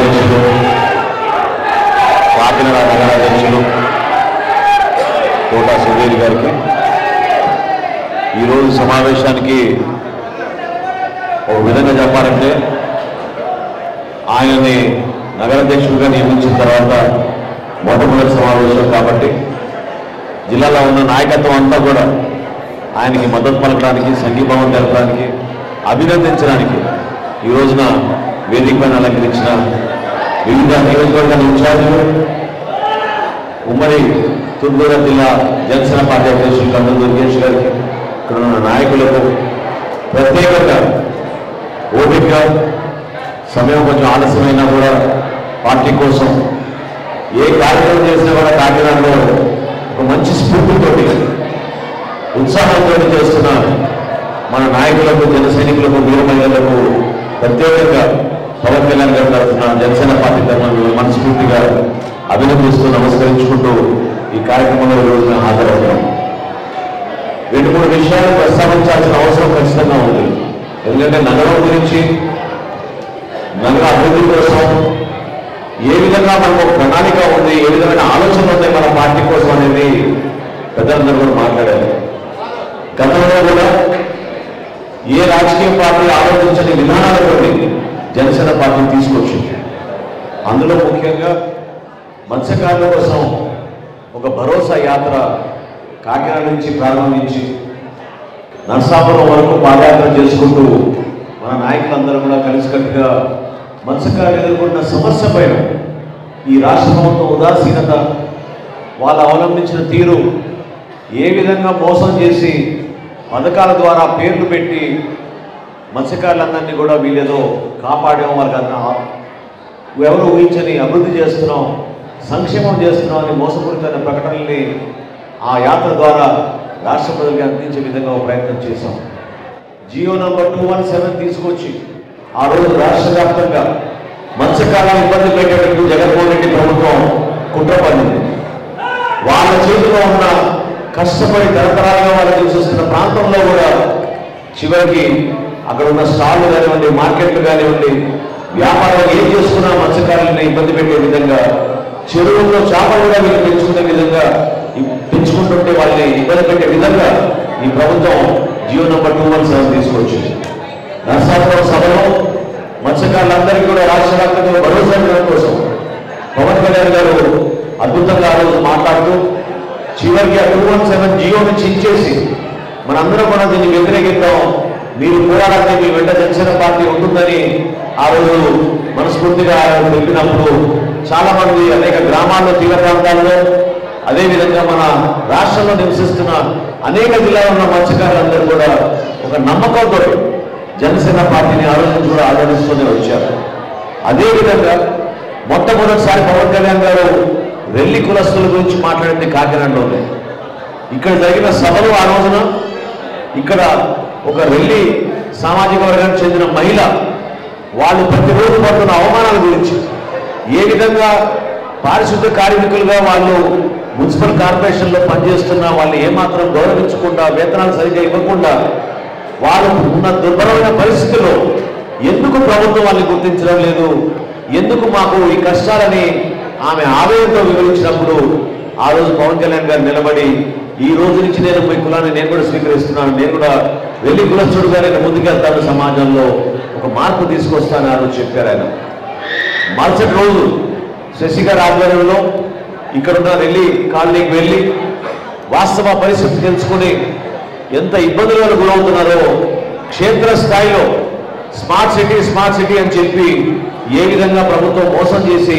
అధ్యక్షులు కాకినాడ నగర అధ్యక్షులు కోటా సుధీర్ గారికి ఈరోజు సమావేశానికి ఒక విధంగా చెప్పాలంటే ఆయనని నగరాధ్యక్షుడిగా నియమించిన తర్వాత మొట్టమొదటి సమావేశం కాబట్టి జిల్లాలో ఉన్న నాయకత్వం అంతా కూడా ఆయనకి మద్దతు పలకడానికి సంఘీభావం తెలపడానికి అభినందించడానికి ఈ రోజున వేదిక పైన అలంకరించిన వివిధ నియోజకవర్గాల ఇన్ఛార్జీలు ఉమ్మడి తూర్పుగోదావరి జిల్లా జనసేన పార్టీ అధ్యక్షులు కందులు దుర్గేష్ గారికి ఇక్కడ ఉన్న నాయకులకు ప్రత్యేకంగా ఓపిక సమయం కొంచెం ఆలస్యమైనా కూడా పార్టీ కోసం ఏ కార్యక్రమం చేసినా కూడా కాకినాడలో ఒక మంచి స్ఫూర్తితోటి ఉత్సాహంతో చేస్తున్న మన నాయకులకు జన సైనికులకు వీర మహిళలకు ప్రత్యేకంగా పవన్ కళ్యాణ్ గారు తరఫున జనసేన పార్టీ తరఫున మనస్ఫూర్తిగా అభినందిస్తూ నమస్కరించుకుంటూ ఈ కార్యక్రమంలో ఈ రోజున హాజరవుతున్నాం రెండు మూడు విషయాలు ప్రస్తావించాల్సిన అవసరం ఖచ్చితంగా ఉంది ఎందుకంటే నగరం గురించి నగర అభివృద్ధి కోసం ఏ విధంగా మనకు ఒక ప్రణాళిక ఉంది ఏ విధమైన ఆలోచనలు ఉన్నాయి మన పార్టీ కోసం అనేది పెద్దలందరూ కూడా మాట్లాడారు గతంలో కూడా ఏ రాజకీయ పార్టీ ఆలోచించని విధానాలతోటి జనసేన పార్టీ తీసుకొచ్చింది అందులో ముఖ్యంగా మత్స్యకారుల కోసం ఒక భరోసా యాత్ర కాకినాడ నుంచి ప్రారంభించి నర్సాపురం వరకు పాదయాత్ర చేసుకుంటూ మన నాయకులందరూ కూడా కలిసికట్టుగా మత్స్యకారులు ఎదుర్కొన్న సమస్య పైన ఈ రాష్ట్ర ప్రభుత్వం ఉదాసీనత వాళ్ళు అవలంబించిన తీరు ఏ విధంగా మోసం చేసి పథకాల ద్వారా పేర్లు పెట్టి మత్స్యకారులందరినీ కూడా వీళ్ళేదో కాపాడాం వాళ్ళకి అన్న ఎవరు ఊహించని అభివృద్ధి చేస్తున్నాం సంక్షేమం చేస్తున్నాం అని మోసపూరితమైన ప్రకటనల్ని ఆ యాత్ర ద్వారా రాష్ట్ర ప్రజలకి అందించే విధంగా ఒక ప్రయత్నం చేశాం Jio number two one seven తీసుకొచ్చి ఆ రోజు రాష్ట్ర వ్యాప్తంగా మత్స్యకాలం ఇబ్బంది పెట్టేటట్టు జగన్మోహన్ రెడ్డి ప్రభుత్వం కుట్ర పడింది వాళ్ళ చేతిలో ఉన్న కష్టపడి తరతరాలుగా వాళ్ళు చూసేసిన ప్రాంతంలో కూడా చివరికి అక్కడ ఉన్న స్టాళ్ళు కానివ్వండి మార్కెట్లు కానివ్వండి వ్యాపారం ఏం చేసుకున్నా మత్స్యకారులని ఇబ్బంది పెట్టే విధంగా చెరువుల్లో చేపలు కూడా వీళ్ళు పెంచుకునే విధంగా ఈ- పెంచుకుంటుంటే వాళ్ళని ఇబ్బంది పెట్టే విధంగా ఈ ప్రభుత్వం Jio number two one seven తీసుకొచ్చింది నర్సాపురం సభలో మత్స్యకారులందరికీ కూడా రాష్ట్ర వ్యాప్తంగా భరోసా ఇవ్వడం కోసం పవన్ కళ్యాణ్ గారు అద్భుతంగా ఆ రోజు మాట్లాడుతూ చివరికి ఆ టూ వన్ సెవెన్ జియోని చించేసి మనందరం కూడా దీన్ని వ్యతిరేకిద్దాం మీరు పోరాడాలని మీ వెంట జనసేన పార్టీ ఉంటుందని ఆ రోజు మనస్ఫూర్తిగా ఆయన తెలిపినప్పుడు చాలా మంది అనేక గ్రామాల్లో తీర ప్రాంతాల్లో అదేవిధంగా మన రాష్ట్రంలో నివసిస్తున్న అనేక జిల్లాలో ఉన్న మత్స్యకారులందరూ కూడా ఒక నమ్మకంతో జనసేన పార్టీని ఆ రోజు కూడా ఆదరిస్తూనే వచ్చారు అదేవిధంగా మొట్టమొదటిసారి పవన్ కళ్యాణ్ గారు రెల్లి కులస్తుల గురించి మాట్లాడింది కాకినాడలోనే ఇక్కడ జరిగిన సభలు ఆ రోజున ఇక్కడ ఒక రెల్లి సామాజిక వర్గానికి చెందిన మహిళ వాళ్ళు ప్రతిరోజు పడుతున్న అవమానాల గురించి ఏ విధంగా పారిశుద్ధ కార్మికులుగా వాళ్ళు మున్సిపల్ కార్పొరేషన్లో పనిచేస్తున్న వాళ్ళు ఏమాత్రం గౌరవించకుండా వేతనాలు సరిగ్గా ఇవ్వకుండా వాళ్ళు ఉన్న దుర్భరమైన పరిస్థితుల్లో ఎందుకు ప్రభుత్వం వాళ్ళని గుర్తించడం లేదు ఎందుకు మాకు ఈ కష్టాలని ఆమె ఆవేదనతో వివరించినప్పుడు ఆ రోజు పవన్ కళ్యాణ్ గారు నిలబడి ఈ రోజు నుంచి నేను మీ కులాన్ని నేను కూడా స్వీకరిస్తున్నాను నేను కూడా వెళ్ళి కులస్తుడుగా నేను ముందుకెళ్తాను సమాజంలో ఒక మార్పు తీసుకొస్తాను ఆ రోజు చెప్పారు ఆయన మరుసటి రోజు శశి గారి ఆధ్వర్యంలో ఇక్కడున్న వెళ్ళి కాలనీకి వెళ్ళి వాస్తవ పరిస్థితి తెలుసుకుని ఎంత ఇబ్బందులకు గురవుతున్నారో క్షేత్ర స్థాయిలో స్మార్ట్ సిటీ స్మార్ట్ సిటీ అని చెప్పి ఏ విధంగా ప్రభుత్వం మోసం చేసి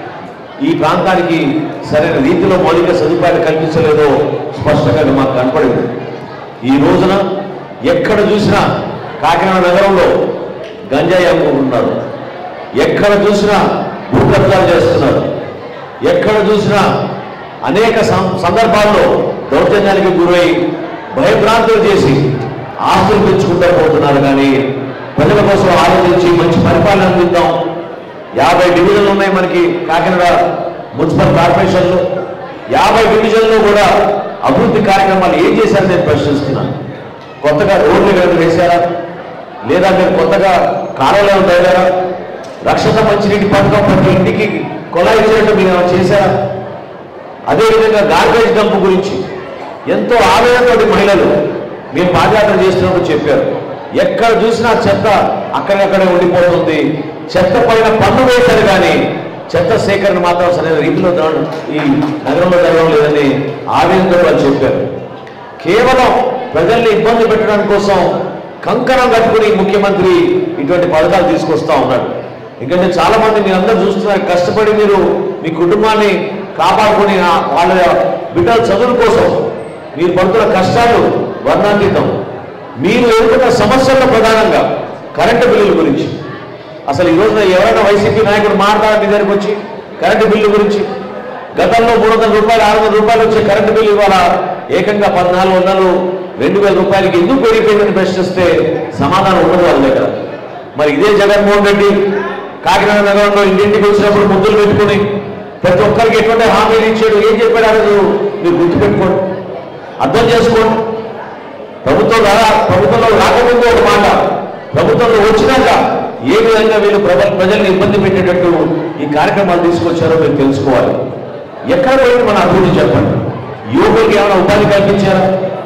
ఈ ప్రాంతానికి సరైన రీతిలో మౌలిక సదుపాయాలు కల్పించలేదో స్పష్టంగా మాకు కనపడింది ఈ రోజున ఎక్కడ చూసినా కాకినాడ నగరంలో గంజాయి అమ్ముకుంటున్నారు ఎక్కడ చూసినా భూకబ్జాలు చేస్తున్నారు ఎక్కడ చూసినా అనేక సం- సందర్భాల్లో దౌర్జన్యానికి గురై భయభ్రాంతులు చేసి ఆస్తులు పెంచుకుంటూ పోతున్నారు కానీ ప్రజల కోసం ఆలోచించి మంచి పరిపాలన అందిద్దాం యాభై డివిజన్లు ఉన్నాయి మనకి కాకినాడ మున్సిపల్ కార్పొరేషన్లో యాభై డివిజన్లో కూడా అభివృద్ధి కార్యక్రమాలు ఏం చేశారని నేను ప్రశ్నిస్తున్నాను కొత్తగా రోడ్లు కనుక వేశారా లేదా మీరు కొత్తగా కార్యాలయం తయారా రక్షణ మంచినీటి పథకం ప్రతి ఇంటికి కొలాయి ఇచ్చినట్టు మీరు ఏమైనా చేశారా అదేవిధంగా గార్బేజ్ డంప్ గురించి ఎంతో ఆవేదనతోటి మహిళలు మేము పాదయాత్ర చేస్తున్నప్పుడు చెప్పారు ఎక్కడ చూసినా చెత్త అక్కడక్కడే ఉండిపోతుంది చెత్త పైన పన్ను వేశారు కానీ చెత్త సేకరణ మాత్రం సరైన రీతిలో జరగడం- ఈ నగరంలో జరగడం లేదని ఆవేదనతో వాళ్ళు చెప్పారు కేవలం ప్రజల్ని ఇబ్బంది పెట్టడం కోసం కంకణం కట్టుకుని ముఖ్యమంత్రి ఇటువంటి పథకాలు తీసుకొస్తా ఉన్నాడు ఎందుకంటే చాలా మంది మీరు అందరూ చూస్తున్నారు కష్టపడి మీరు మీ కుటుంబాన్ని కాపాడుకుని ఆ- వాళ్ళ బిడ్డల చదువుల కోసం మీరు పడుతున్న కష్టాలు వర్ణాతీతం మీరు ఎదుర్కొన్న సమస్యల్లో ప్రధానంగా కరెంటు బిల్లుల గురించి అసలు ఈ రోజున ఎవరైనా వైసీపీ నాయకుడు మాట్లాడారు మీ దగ్గరికి వచ్చి కరెంటు బిల్లు గురించి గతంలో మూడు వందల రూపాయలు ఆరు వందల రూపాయలు వచ్చే కరెంటు బిల్లు ఇవాళ ఏకంగా పద్నాలుగు వందలు రెండు వేల రూపాయలకి ఎందుకు పెరిగిపోయిందని ప్రశ్నిస్తే సమాధానం ఉండదు వాళ్ళ దగ్గర మరి ఇదే జగన్మోహన్ రెడ్డి కాకినాడ నగరంలో ఇంటింటికి వచ్చినప్పుడు ముద్దులు పెట్టుకుని ప్రతి ఒక్కరికి ఎటువంటి హామీలు ఇచ్చాడు ఏం చెప్పాడు ఆ రోజు మీరు గుర్తుపెట్టుకోండి అర్థం చేసుకోండి ప్రభుత్వం రా ప్రభుత్వంలో రాకముందు ఒక మాట ప్రభుత్వంలో వచ్చినాక ఏ విధంగా వీళ్ళు ప్రజ ప్రజల్ని ఇబ్బంది పెట్టేటట్టు ఈ కార్యక్రమాలు తీసుకొచ్చారో మీరు తెలుసుకోవాలి ఎక్కడ పోయింది మన అభివృద్ధి చెప్పండి యువకులకి ఏమైనా ఉపాధి కల్పించారా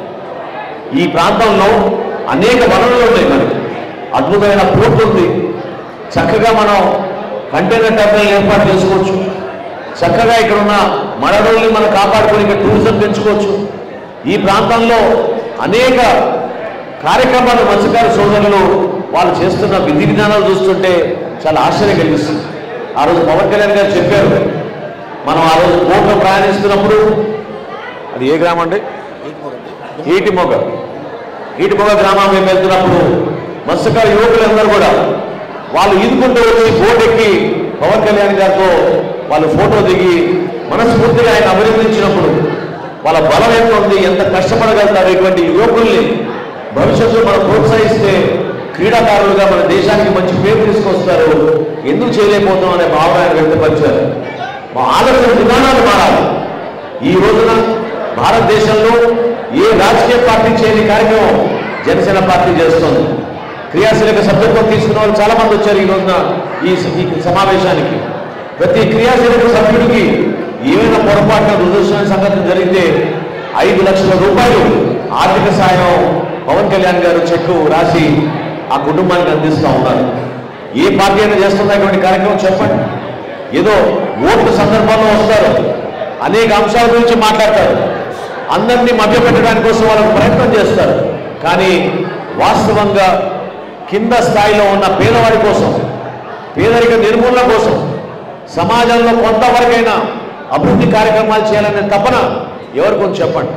ఈ ప్రాంతంలో అనేక వనరులు ఉన్నాయి మనకి అద్భుతమైన పోర్ట్ ఉంది చక్కగా మనం కంటైనర్ టెర్మినల్ ఏర్పాటు చేసుకోవచ్చు చక్కగా ఇక్కడ ఉన్న మడడోల్ని మనం కాపాడుకొని ఇక్కడ టూరిజం పెంచుకోవచ్చు ఈ ప్రాంతంలో అనేక కార్యక్రమాలు మత్స్యకార సోదరులు వాళ్ళు చేస్తున్న విధి విధానాలు చూస్తుంటే చాలా ఆశ్చర్యం కలిగిస్తుంది ఆ రోజు పవన్ కళ్యాణ్ గారు చెప్పారు మనం ఆ రోజు బోట్లో ప్రయాణిస్తున్నప్పుడు అది ఏ గ్రామం అండి ఈటిమొగ ఈటిమొగ గ్రామం మేము వెళ్తున్నప్పుడు మత్స్యకార యువకులందరూ కూడా వాళ్ళు ఈదుకుంటూ వచ్చి బోట్ ఎక్కి పవన్ కళ్యాణ్ గారితో వాళ్ళు ఫోటో దిగి మనస్ఫూర్తిగా ఆయన అభినందించినప్పుడు వాళ్ళ బలం ఎంత ఉంది ఎంత కష్టపడగలుగుతారు ఇటువంటి యువకుల్ని భవిష్యత్తులో మనం ప్రోత్సహిస్తే క్రీడాకారులుగా మన దేశానికి మంచి పేరు తీసుకొస్తారు ఎందుకు చేయలేకపోతాం అనే భావన ఆయన వ్యక్తపరిచారు మా ఆలోచన విధానాలు మారాలి ఈ రోజున భారతదేశంలో ఏ రాజకీయ పార్టీ చేయని కార్యక్రమం జనసేన పార్టీ చేస్తుంది క్రియాశీలక సభ్యత్వం తీసుకున్న వాళ్ళు చాలా మంది వచ్చారు ఈ రోజున ఈ ఈ సమావేశానికి ప్రతి క్రియాశీలక సభ్యుడికి ఏమైనా పొరపాటున రుజువుసిన సంఘటన జరిగితే ఐదు లక్షల రూపాయలు ఆర్థిక సాయం పవన్ కళ్యాణ్ గారు చెక్కు రాసి ఆ కుటుంబానికి అందిస్తూ ఉన్నారు ఏ పార్టీ అయినా చేస్తున్న ఇటువంటి కార్యక్రమం చెప్పండి ఏదో ఓట్ల సందర్భంలో వస్తారు అనేక అంశాల గురించి మాట్లాడతారు అందరినీ మభ్యపెట్టడానికి కోసం వాళ్ళకు ప్రయత్నం చేస్తారు కానీ వాస్తవంగా కింద స్థాయిలో ఉన్న పేదవాడి కోసం పేదరిక నిర్మూలన కోసం సమాజంలో కొంతవరకైనా అభివృద్ధి కార్యక్రమాలు చేయాలనే తపన ఎవరు కొంచెం చెప్పండి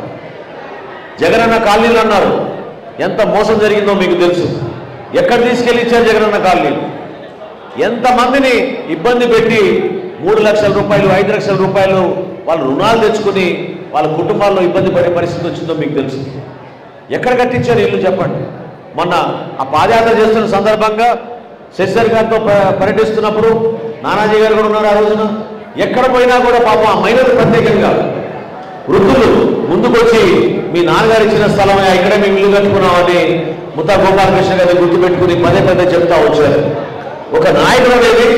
జగనన్న కాలనీలు అన్నారు ఎంత మోసం జరిగిందో మీకు తెలుసు ఎక్కడ తీసుకెళ్ళి ఇచ్చారు జగనన్న కాలనీలు ఎంతమందిని ఇబ్బంది పెట్టి మూడు లక్షల రూపాయలు ఐదు లక్షల రూపాయలు వాళ్ళు రుణాలు తెచ్చుకుని వాళ్ళ కుటుంబాల్లో ఇబ్బంది పడే పరిస్థితి వచ్చిందో మీకు తెలుసు ఎక్కడ కట్టించారు ఇల్లు చెప్పండి మొన్న ఆ పాదయాత్ర చేస్తున్న సందర్భంగా శశిధర్ గారితో ప- పర్యటిస్తున్నప్పుడు నానాజీ గారు కూడా ఉన్నారు ఆ రోజున ఎక్కడ పోయినా కూడా పాపం ఆ మహిళలు ప్రత్యేకంగా వృద్ధులు ముందుకొచ్చి మీ నాన్నగారు ఇచ్చిన స్థలమే ఇక్కడే మేము ఇల్లు కట్టుకున్నామని ముత్తా గోపాలకృష్ణ గారిని గుర్తుపెట్టుకుని పదే పదే చెప్తా వచ్చారు ఒక నాయకుడు అనేది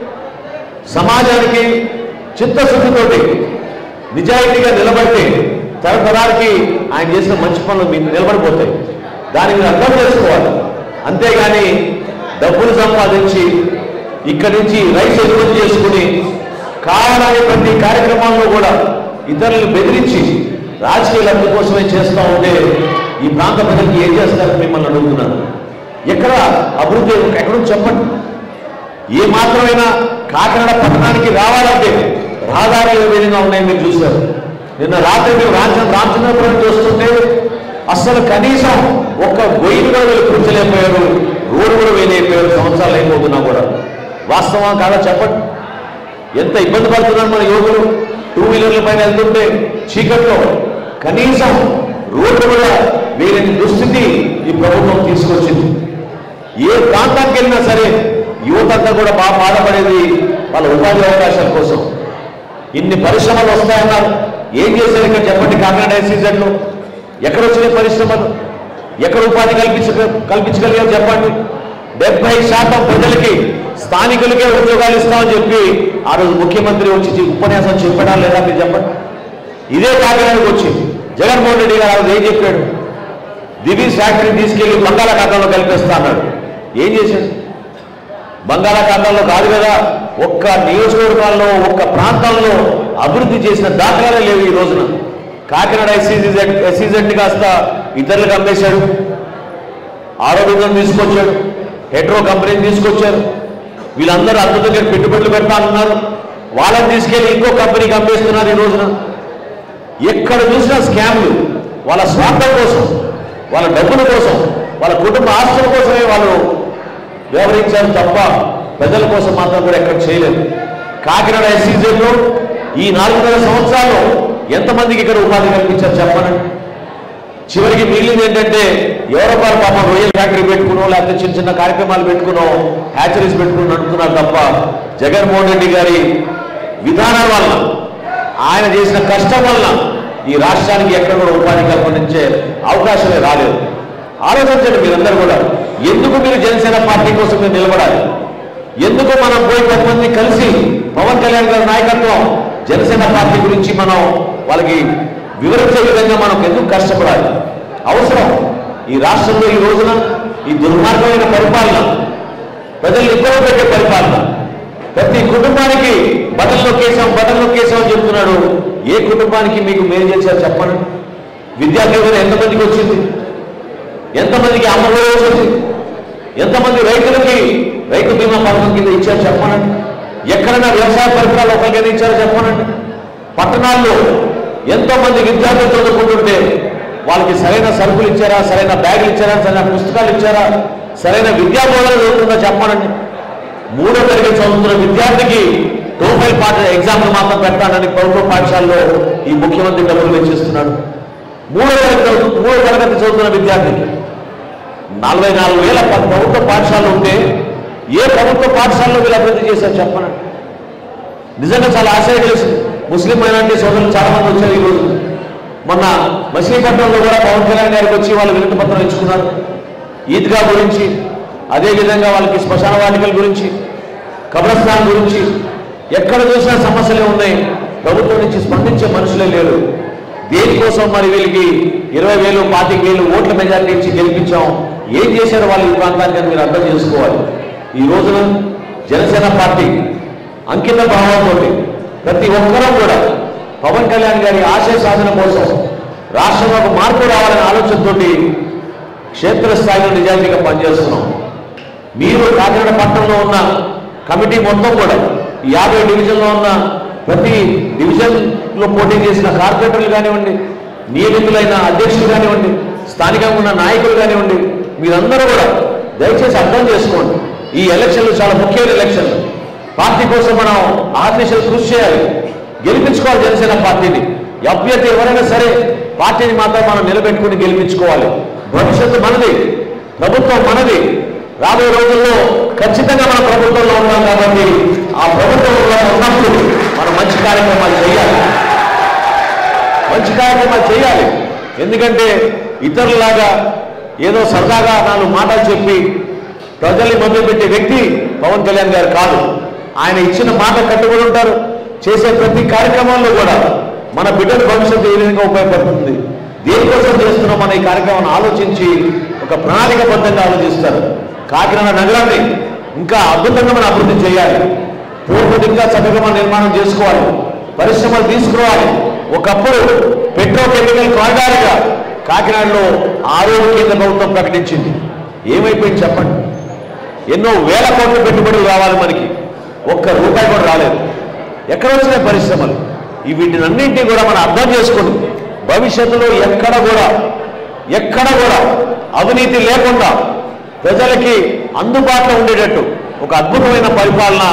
సమాజానికి చిత్తశుద్ధితోటి నిజాయితీగా నిలబడితే తరతరాలకి ఆయన చేసిన మంచి పనులు మీకు నిలబడిపోతాయి దాన్ని మీరు అర్థం చేసుకోవాలి అంతేగాని డబ్బులు సంపాదించి ఇక్కడి నుంచి రైస్ ఎగుమతి చేసుకుని కావాలని ప్రతి కార్యక్రమాల్లో కూడా ఇతరులను బెదిరించి రాజకీయ లబ్ధి కోసమే చేస్తూ ఉంటే ఈ ప్రాంత ప్రజలకి ఏం చేస్తారని మిమ్మల్ని అడుగుతున్నాను ఎక్కడ అభివృద్ధి ఎక్కడో చెప్పండి ఏ మాత్రమైనా కాకినాడ పట్టణానికి రావాలంటే రహదారులు ఏ విధంగా ఉన్నాయి మీరు చూశారు నిన్న రాత్రి మేము రామచంద్ర రామచంద్రపురం చూస్తుంటే అస్సలు కనీసం ఒక్క గొయ్యి కూడా వీళ్ళు కూర్చోలేకపోయారు రోడ్డు కూడా వేయలేకపోయారు సంవత్సరాలు అయిపోతున్నా కూడా వాస్తవం కాదా చెప్పండి ఎంత ఇబ్బంది పడుతున్నారు మన యువకులు టూ వీలర్ల పైన వెళ్తుంటే చీకట్లో కనీసం రోడ్డు కూడా వేయలేని దుస్థితి ఈ ప్రభుత్వం తీసుకొచ్చింది ఏ ప్రాంతానికి వెళ్ళినా సరే యువత అంతా కూడా బాగా బాధపడేది వాళ్ళ ఉపాధి అవకాశాల కోసం ఇన్ని పరిశ్రమలు వస్తాయన్నారు ఏం చేశారు ఇక్కడ చెప్పండి కాకినాడ సీజన్లో ఎక్కడ వచ్చినాయి పరిశ్రమలు ఎక్కడ ఉపాధి కల్పించ కల్పించగలిగారు చెప్పండి డెబ్బై శాతం ప్రజలకి స్థానికులకే ఉద్యోగాలు ఇస్తామని చెప్పి ఆ రోజు ముఖ్యమంత్రి వచ్చి ఉపన్యాసం చెప్పడా లేదా మీరు చెప్పండి ఇదే కాకినాడకు వచ్చి జగన్మోహన్ రెడ్డి గారు ఆ రోజు ఏం చెప్పాడు దివీస్ ఫ్యాక్టరీ తీసుకెళ్లి బంగాళాఖాతంలో కల్పిస్తా అన్నాడు ఏం చేశాడు బంగాళాఖాతంలో కాదు కదా ఒక్క నియోజకవర్గాల్లో ఒక్క ప్రాంతంలో అభివృద్ధి చేసిన దాఖలాలే లేవు ఈ రోజున కాకినాడ ఎస్సీజెడ్ ఎస్సీజెడ్ని కాస్త ఇతరులకు అమ్మేశాడు ఆరోగ్యం తీసుకొచ్చాడు హెట్రో కంపెనీని తీసుకొచ్చారు వీళ్ళందరూ అద్భుతంగా పెట్టుబడులు పెడతానన్నారు వాళ్ళని తీసుకెళ్లి ఇంకో కంపెనీకి అమ్మేస్తున్నారు ఈ రోజున ఎక్కడ చూసినా స్కామ్లు వాళ్ళ స్వార్థం కోసం వాళ్ళ డబ్బుల కోసం వాళ్ళ కుటుంబ ఆస్తుల కోసమే వాళ్ళు వ్యవహరించారు తప్ప ప్రజల కోసం మాత్రం కూడా ఎక్కడ చేయలేదు కాకినాడ ఎస్సీజెడ్లో ఈ నాలుగున్నర సంవత్సరాలు ఎంతమందికి ఇక్కడ ఉపాధి కల్పించారు చెప్పండి చివరికి మిగిలింది ఏంటంటే ఎవరో వారు పాపం రొయ్యల ఫ్యాక్టరీ పెట్టుకునో లేకపోతే చిన్న చిన్న కార్యక్రమాలు పెట్టుకునో హ్యాచరీస్ పెట్టుకుని నడుపుతున్నారు తప్ప జగన్మోహన్ రెడ్డి గారి విధానం వల్ల ఆయన చేసిన కష్టం వల్ల ఈ రాష్ట్రానికి ఎక్కడ కూడా ఉపాధి కల్పించే అవకాశమే రాలేదు ఆలోచించండి మీరందరూ కూడా ఎందుకు మీరు జనసేన పార్టీ కోసం మీరు నిలబడాలి ఎందుకు మనం పోయి కొంతమంది కలిసి పవన్ కళ్యాణ్ గారి నాయకత్వం జనసేన పార్టీ గురించి మనం వాళ్ళకి వివరించే విధంగా మనం ఎందుకు కష్టపడాలి అవసరం ఈ రాష్ట్రంలో ఈ రోజున ఈ దుర్మార్గమైన పరిపాలన ప్రజలు ఇబ్బంది పెట్టే పరిపాలన ప్రతి కుటుంబానికి బటన్ నొక్కేసాం బటన్ నొక్కేసాం అని చెప్తున్నాడు ఏ కుటుంబానికి మీకు మేలు చేశారు చెప్పండి విద్యార్థి మీద ఎంతమందికి వచ్చింది ఎంతమందికి అమ్మఒడి వచ్చింది ఎంతమంది రైతులకి రైతు బీమా పథకం కింద ఇచ్చారు చెప్పనండి ఎక్కడైనా వ్యవసాయ పరికరాలు ఒకరికైనా ఇచ్చారో చెప్పనండి పట్టణాల్లో ఎంతో మంది విద్యార్థులు చదువుకుంటుంటే వాళ్ళకి సరైన సరుకులు ఇచ్చారా సరైన బ్యాగులు ఇచ్చారా సరైన పుస్తకాలు ఇచ్చారా సరైన విద్యా బోధన జరుగుతుందో చెప్పనండి మూడో తరగతి చదువుతున్న విద్యార్థికి టోఫైల్ పాఠ ఎగ్జామ్లు మాత్రం పెట్టాలని ప్రభుత్వ పాఠశాలలో ఈ ముఖ్యమంత్రి డబ్బులు వెచ్చిస్తున్నాడు మూడో తరగతి చదువు- మూడో తరగతి చదువుతున్న విద్యార్థికి నలభై నాలుగు వేల ప- ప్రభుత్వ పాఠశాలలు ఉంటే ఏ ప్రభుత్వ పాఠశాలలో వీళ్ళు అభివృద్ధి చేశారు చెప్పనండి నిజంగా చాలా ఆశ్చర్యం వేసింది ముస్లిం మైనార్టీ సోదరులు చాలా మంది వచ్చారు ఈరోజు మొన్న మచిలీపట్నంలో కూడా పవన్ కళ్యాణ్ గారికి వచ్చి వాళ్ళు వినతి పత్రం ఇచ్చుకున్నారు ఈద్గా గురించి అదేవిధంగా వాళ్ళకి శ్మశాన వాటికల గురించి కబ్రస్థాన్ గురించి ఎక్కడ చూసినా సమస్యలే ఉన్నాయి ప్రభుత్వం నుంచి స్పందించే మనుషులే లేరు దేనికోసం మరి వీళ్ళకి ఇరవై వేలు పాతిక వేలు ఓట్ల మెజార్టీ ఇచ్చి గెలిపించాం ఏం చేశారు వాళ్ళు ఈ ప్రాంతానికి అని మీరు అర్థం చేసుకోవాలి ఈ రోజున జనసేన పార్టీ అంకిత భావంతో ప్రతి ఒక్కరూ కూడా పవన్ కళ్యాణ్ గారి ఆశయ సాధన కోసం రాష్ట్రంలో ఒక మార్పు రావాలనే ఆలోచనతోటి క్షేత్రస్థాయిలో నిజాయితీగా పనిచేస్తున్నాం మీరు కాకినాడ పట్టణంలో ఉన్న కమిటీ మొత్తం కూడా ఈ యాభై డివిజన్లో ఉన్న ప్రతి డివిజన్లో పోటీ చేసిన కార్పొరేటర్లు కానివ్వండి నియమితులైన అధ్యక్షులు కానివ్వండి స్థానికంగా ఉన్న నాయకులు కానివ్వండి మీరందరూ కూడా దయచేసి అర్థం చేసుకోండి ఈ ఎలక్షన్లు చాలా ముఖ్యమైన ఎలక్షన్లు పార్టీ కోసం మనం ఆర్నిషలు కృషి చేయాలి గెలిపించుకోవాలి జనసేన పార్టీని అభ్యర్థి ఎవరైనా సరే పార్టీని మాత్రం మనం నిలబెట్టుకుని గెలిపించుకోవాలి భవిష్యత్తు మనది ప్రభుత్వం మనది రాబోయే రోజుల్లో ఖచ్చితంగా మన ప్రభుత్వంలో ఉన్నాం కాబట్టి ఆ ప్రభుత్వంలో ఉన్నప్పుడు మనం మంచి కార్యక్రమాలు చేయాలి మంచి కార్యక్రమాలు చేయాలి ఎందుకంటే ఇతరులాగా ఏదో సరదాగా నాలుగు మాటలు చెప్పి ప్రజల్ని మభ్య పెట్టే వ్యక్తి పవన్ కళ్యాణ్ గారు కాదు ఆయన ఇచ్చిన మాట కట్టుబడి ఉంటారు చేసే ప్రతి కార్యక్రమంలో కూడా మన బిడ్డల భవిష్యత్తు ఏ విధంగా ఉపయోగపడుతుంది దేనికోసం చేస్తున్నాం మన ఈ కార్యక్రమాన్ని ఆలోచించి ఒక ప్రణాళికబద్ధంగా ఆలోచిస్తారు కాకినాడ నగరాన్ని ఇంకా అద్భుతంగా మనం అభివృద్ధి చేయాలి పూర్వది ఇంకా చక్కగా మనం నిర్మాణం చేసుకోవాలి పరిశ్రమలు తీసుకురావాలి ఒకప్పుడు పెట్రోకెమికల్ కారిడార్గా కాకినాడలో ఆరోగ్య కేంద్ర ప్రభుత్వం ప్రకటించింది ఏమైపోయింది చెప్పండి ఎన్నో వేల కోట్ల పెట్టుబడులు రావాలి మనకి ఒక్క రూపాయి కూడా రాలేదు ఎక్కడ వచ్చినాయి పరిశ్రమలు ఈ వీటినన్నింటినీ కూడా మనం అర్థం చేసుకుని భవిష్యత్తులో ఎక్కడ కూడా ఎక్కడ కూడా అవినీతి లేకుండా ప్రజలకి అందుబాటులో ఉండేటట్టు ఒక అద్భుతమైన పరిపాలన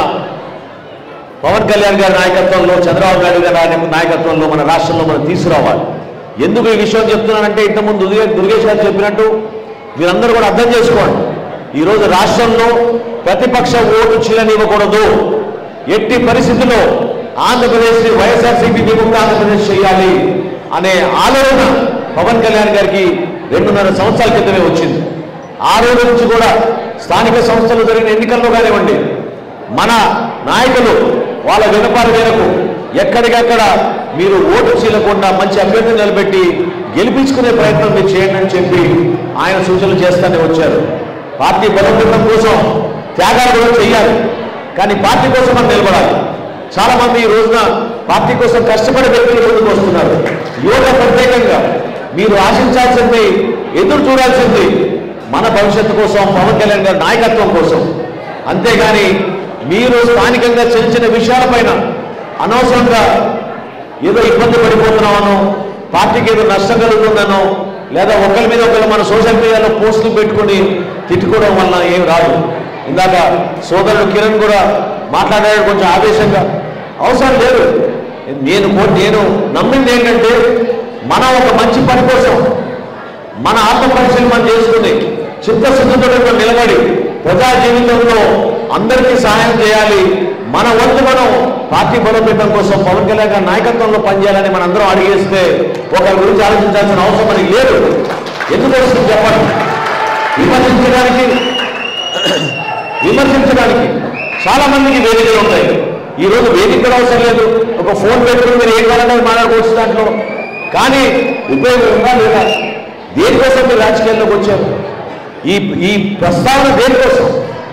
పవన్ కళ్యాణ్ గారి నాయకత్వంలో చంద్రబాబు నాయుడు గారి నాయకత్వంలో మన రాష్ట్రంలో మనం తీసుకురావాలి ఎందుకు ఈ విషయం చెప్తున్నానంటే ఇంతకుముందు దుర్గే దుర్గేష్ గారు చెప్పినట్టు మీరందరూ కూడా అర్థం చేసుకోండి ఈరోజు రాష్ట్రంలో ప్రతిపక్ష ఓటు చీలనివ్వకూడదు ఎట్టి పరిస్థితుల్లో ఆంధ్రప్రదేశ్ని వైఎస్ఆర్సీపీ విముక్త ఆంధ్రప్రదేశ్ చేయాలి అనే ఆలోచన పవన్ కళ్యాణ్ గారికి రెండున్నర సంవత్సరాల క్రితమే వచ్చింది ఆ రోజు నుంచి కూడా స్థానిక సంస్థలు జరిగిన ఎన్నికల్లో కానివ్వండి మన నాయకులు వాళ్ళ వినపాల మేరకు ఎక్కడికక్కడ మీరు ఓటు చీలకుండా మంచి అభ్యర్థిని నిలబెట్టి గెలిపించుకునే ప్రయత్నం మీరు చేయండి అని చెప్పి ఆయన సూచనలు చేస్తూనే వచ్చారు పార్టీ బలోపేతం కోసం త్యాగాలు కూడా చేయాలి కానీ పార్టీ కోసం మనం నిలబడాలి చాలా మంది ఈ రోజున పార్టీ కోసం కష్టపడే వ్యక్తులు ముందుకు వస్తున్నారు యువత ప్రత్యేకంగా మీరు ఆశించాల్సింది ఎదురు చూడాల్సింది మన భవిష్యత్తు కోసం పవన్ కళ్యాణ్ గారి నాయకత్వం కోసం అంతేగాని మీరు స్థానికంగా చిన్న చిన్న విషయాలపైన అనవసరంగా ఏదో ఇబ్బంది పడిపోతున్నామనో పార్టీకి ఏదో నష్టం కలుగుతుందనో లేదా ఒకరి మీద ఒకరు మన సోషల్ మీడియాలో పోస్టులు పెట్టుకొని తిట్టుకోవడం వలన ఏం రాదు ఇందాక సోదరుడు కిరణ్ కూడా మాట్లాడాడు కొంచెం ఆవేశంగా అవసరం లేదు నేను కో- నేను నమ్మింది ఏంటంటే మనం ఒక మంచి పని కోసం మన ఆత్మ పరిశీలన చేసుకుని చిత్తశుద్ధితో నిలబడి ప్రజా జీవితంలో అందరికీ సహాయం చేయాలి మన వంతు మనం పార్టీ బలోపేతం కోసం పవన్ కళ్యాణ్ గారి నాయకత్వంలో పనిచేయాలని మనం అందరం అడిగేస్తే ఒకరి గురించి ఆలోచించాల్సిన అవసరం మనకి లేదు ఎందుకు వస్తుంది చెప్పండి విమర్శించడానికి విమర్శించడానికి చాలా మందికి వేదికలు ఉంటాయి ఈ రోజు వేదిక కూడా అవసరం లేదు ఒక ఫోన్ పెట్టుకుని మీరు ఏం కావాలంటే అది మాట్లాడుకోవచ్చు దాంట్లో కానీ ఉపయోగం ఉందా లేదా దేనికోసం మీరు రాజకీయాల్లోకి వచ్చారు ఈ ఈ ప్రస్తావన దేనికోసం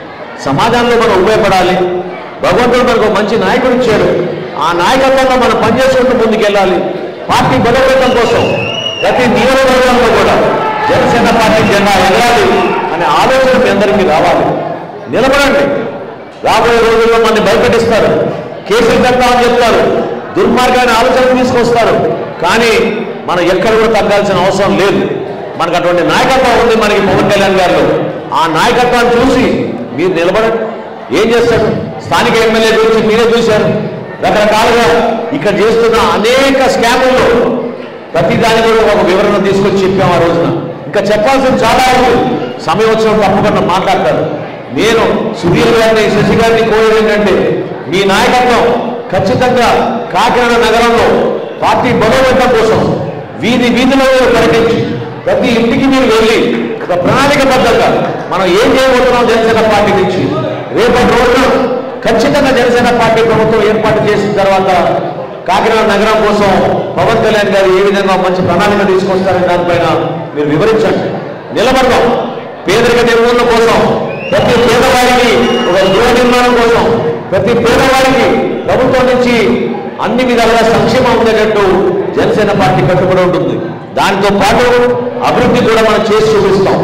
సమాజంలో మనం ఉపయోగపడాలి భగవంతుడు మనకు ఒక మంచి నాయకుడు ఇచ్చాడు ఆ నాయకత్వంలో మనం పనిచేసుకుంటూ ముందుకెళ్ళాలి పార్టీ బలోపేతం కోసం ప్రతి నియోజకవర్గంలో కూడా జనసేన పార్టీ జెండా ఎగరాలి అనే ఆలోచన మీ అందరికీ రావాలి నిలబడండి రాబోయే రోజుల్లో మనని భయపెట్టిస్తారు కేసులు కడతామని చెప్తారు దుర్మార్గమైన ఆలోచన తీసుకొస్తారు కానీ మనం ఎక్కడ కూడా తగ్గాల్సిన అవసరం లేదు మనకు అటువంటి నాయకత్వం ఉంది మనకి పవన్ కళ్యాణ్ గారు ఆ నాయకత్వాన్ని చూసి మీరు నిలబడండి ఏం చేస్తాడు స్థానిక ఎమ్మెల్యే గురించి మీరే చూశారు రకరకాలుగా ఇక్కడ చేస్తున్న అనేక స్కాముల్లో ప్రతి దాని కూడా ఒక వివరణ తీసుకొచ్చి చెప్పాం ఆ రోజున ఇంకా చెప్పాల్సింది చాలా ఉంది సమయం వచ్చినప్పుడు తప్పకుండా మాట్లాడతారు నేను సుధీర్ గారిని శశి గారిని కోరేది ఏంటంటే మీ నాయకత్వం ఖచ్చితంగా కాకినాడ నగరంలో పార్టీ బలోపేతం కోసం వీధి వీధిలో పర్యటించి ప్రతి ఇంటికి మీరు వెళ్ళి ఒక ప్రణాళికబద్ధంగా మనం ఏం చేయబోతున్నాం జనసేన పార్టీ నుంచి రేపటి రోజున ఖచ్చితంగా జనసేన పార్టీ ప్రభుత్వం ఏర్పాటు చేసిన తర్వాత కాకినాడ నగరం కోసం పవన్ కళ్యాణ్ గారు ఏ విధంగా మంచి ప్రణాళిక తీసుకొస్తారనే దానిపైన మీరు వివరించండి నిలబడదాం పేదరిక నిర్మూలన కోసం ప్రతి పేదవాడికి ఒక గృహ నిర్మాణం కోసం ప్రతి పేదవాడికి ప్రభుత్వం నుంచి అన్ని విధాలుగా సంక్షేమం ఉండేటట్టు జనసేన పార్టీ కట్టుబడి ఉంటుంది దానితో పాటు అభివృద్ధి కూడా మనం చేసి చూపిస్తాం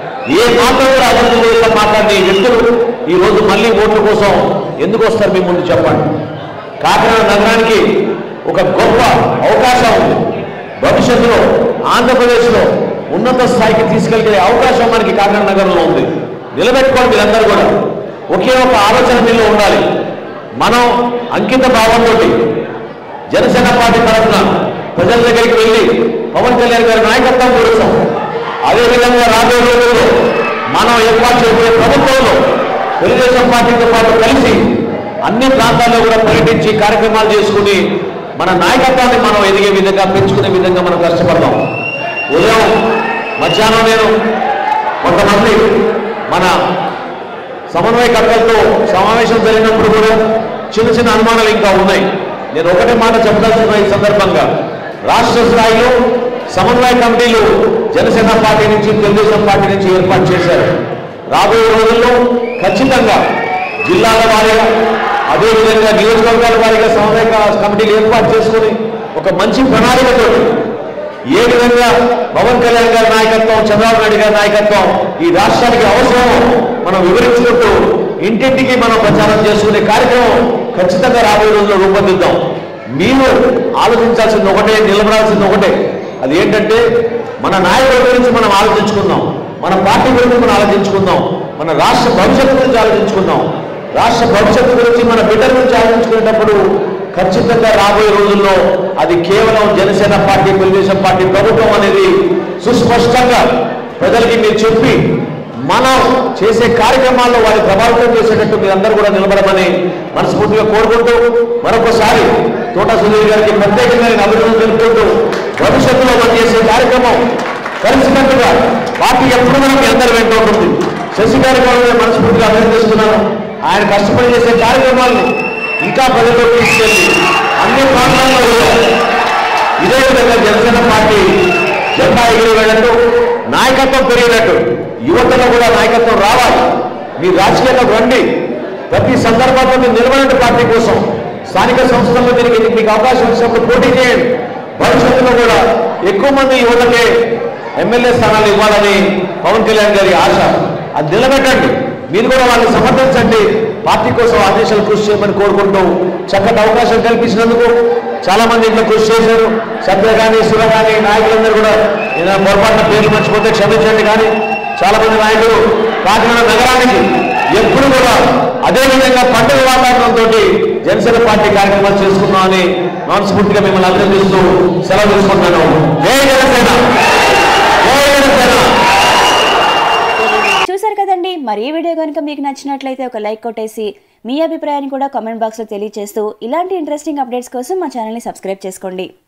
ఏ మాత్రం కూడా అభివృద్ధి గురించి మాట్లాడే వ్యక్తులు ఈ రోజు మళ్ళీ ఓట్ల కోసం ఎందుకు వస్తారు మీ ముందు చెప్పండి కాకినాడ నగరానికి ఒక గొప్ప అవకాశం ఉంది భవిష్యత్తులో ఆంధ్రప్రదేశ్లో ఉన్నత స్థాయికి తీసుకెళ్లే అవకాశం మనకి కాకినాడ నగరంలో ఉంది నిలబెట్టుకోండి మీరందరూ కూడా ఒకే ఒక ఆలోచన మీలో ఉండాలి మనం అంకిత భావంతో జనసేన పార్టీ తరఫున ప్రజల దగ్గరికి వెళ్ళి పవన్ కళ్యాణ్ గారి నాయకత్వం కోసం అదేవిధంగా రాబోయే రోజుల్లో మనం ఏర్పాటు చేయబోయే ప్రభుత్వంలో తెలుగుదేశం పార్టీతో పాటు కలిసి అన్ని ప్రాంతాల్లో కూడా పర్యటించి కార్యక్రమాలు చేసుకుని మన నాయకత్వాన్ని మనం ఎదిగే విధంగా పెంచుకునే విధంగా మనం కష్టపడదాం ఉదయం మధ్యాహ్నం నేను కొంతమంది మన సమన్వయకర్తలతో సమావేశం జరిగినప్పుడు కూడా చిన్న చిన్న అనుమానాలు ఇంకా ఉన్నాయి నేను ఒకటే మాట చెప్పదలుచుకున్న ఈ సందర్భంగా రాష్ట్ర స్థాయిలో సమన్వయ కమిటీలు జనసేన పార్టీ నుంచి తెలుగుదేశం పార్టీ నుంచి ఏర్పాటు చేశారు రాబోయే రోజుల్లో ఖచ్చితంగా జిల్లాల వారీగా అదేవిధంగా నియోజకవర్గాల వారీగా సమన్వయ కమిటీలు ఏర్పాటు చేసుకుని ఒక మంచి ప్రణాళికతో ఏ విధంగా పవన్ కళ్యాణ్ గారి నాయకత్వం చంద్రబాబు నాయుడు గారి నాయకత్వం ఈ రాష్ట్రానికి అవసరమో మనం వివరించుకుంటూ ఇంటింటికి మనం ప్రచారం చేసుకునే కార్యక్రమం ఖచ్చితంగా రాబోయే రోజుల్లో రూపొందిద్దాం మీరు ఆలోచించాల్సింది ఒకటే నిలబడాల్సింది ఒకటే అది ఏంటంటే మన నాయకుల గురించి మనం ఆలోచించుకుందాం మన పార్టీ గురించి మనం ఆలోచించుకుందాం మన రాష్ట్ర భవిష్యత్తు గురించి ఆలోచించుకుందాం రాష్ట్ర భవిష్యత్తు గురించి మన బిడ్డల గురించి ఆలోచించుకునేటప్పుడు ఖచ్చితంగా రాబోయే రోజుల్లో అది కేవలం జనసేన పార్టీ తెలుగుదేశం పార్టీ ప్రభుత్వం అనేది సుస్పష్టంగా ప్రజలకి మీరు చెప్పి మనం చేసే కార్యక్రమాల్లో వారి ప్రభావితం చేసేటట్టు మీరందరూ కూడా నిలబడమని మనస్ఫూర్తిగా కోరుకుంటూ మరొకసారి తోట సుధీర్ గారికి ప్రత్యేకంగా నేను అభినందనలు తెలుపుకుంటూ భవిష్యత్తులో మనం చేసే కార్యక్రమం కలిసికట్టుగా పార్టీ ఎప్పుడు మనం మీ అందరి వెంట ఉంటుంది శశి గారి కూడా నేను మనస్ఫూర్తిగా అభినందిస్తున్నాను ఆయన కష్టపడి చేసే కార్యక్రమాలను ఇంకా ప్రజల్లోకి తీసుకెళ్ళి అన్ని ప్రాంతాల్లో కూడా ఇదే విధంగా జనసేన పార్టీ జెండా ఎగిరేటట్టు నాయకత్వం పెరిగినట్టు యువతలో కూడా నాయకత్వం రావాలి మీ రాజకీయాల్లో రండి ప్రతి సందర్భంలో మీరు నిలబడండి పార్టీ కోసం స్థానిక సంస్థల్లో దీనికి మీకు అవకాశం ఇచ్చినప్పుడు పోటీ చేయండి భవిష్యత్తులో కూడా ఎక్కువ మంది యువతకే ఎమ్మెల్యే స్థానాలు ఇవ్వాలని పవన్ కళ్యాణ్ గారి ఆశ అది నిలబెట్టండి మీరు కూడా వాళ్ళని సమర్థించండి పార్టీ కోసం ఆదేశాలు కృషి చేయమని కోరుకుంటూ చక్కటి అవకాశం కల్పించినందుకు చాలా మంది ఇంట్లో కృషి చేశారు సభ్య కానీ సుర కానీ నాయకులందరూ కూడా ఏదైనా పొరపాటున పేర్లు మర్చిపోతే క్షమించండి కానీ చాలా మంది నాయకులు కాకినాడ నగరానికి ఎప్పుడు కూడా అదే విధంగా పండుగ వాతావరణంతో జనసేన పార్టీ కార్యక్రమాలు చేసుకున్నామని మనస్ఫూర్తిగా మిమ్మల్ని అభినందిస్తూ సెలవు తీసుకుంటున్నాను జై జనసేన జై జనసేన చూసారు కదండి మరి ఈ వీడియో కనుక మీకు నచ్చినట్లయితే ఒక లైక్ కొట్టేసి మీ అభిప్రాయాన్ని కూడా కామెంట్ బాక్స్లో తెలియజేస్తూ ఇలాంటి ఇంట్రెస్టింగ్ అప్డేట్స్ కోసం మా ఛానల్ని సబ్స్క్రైబ్ చేసుకోండి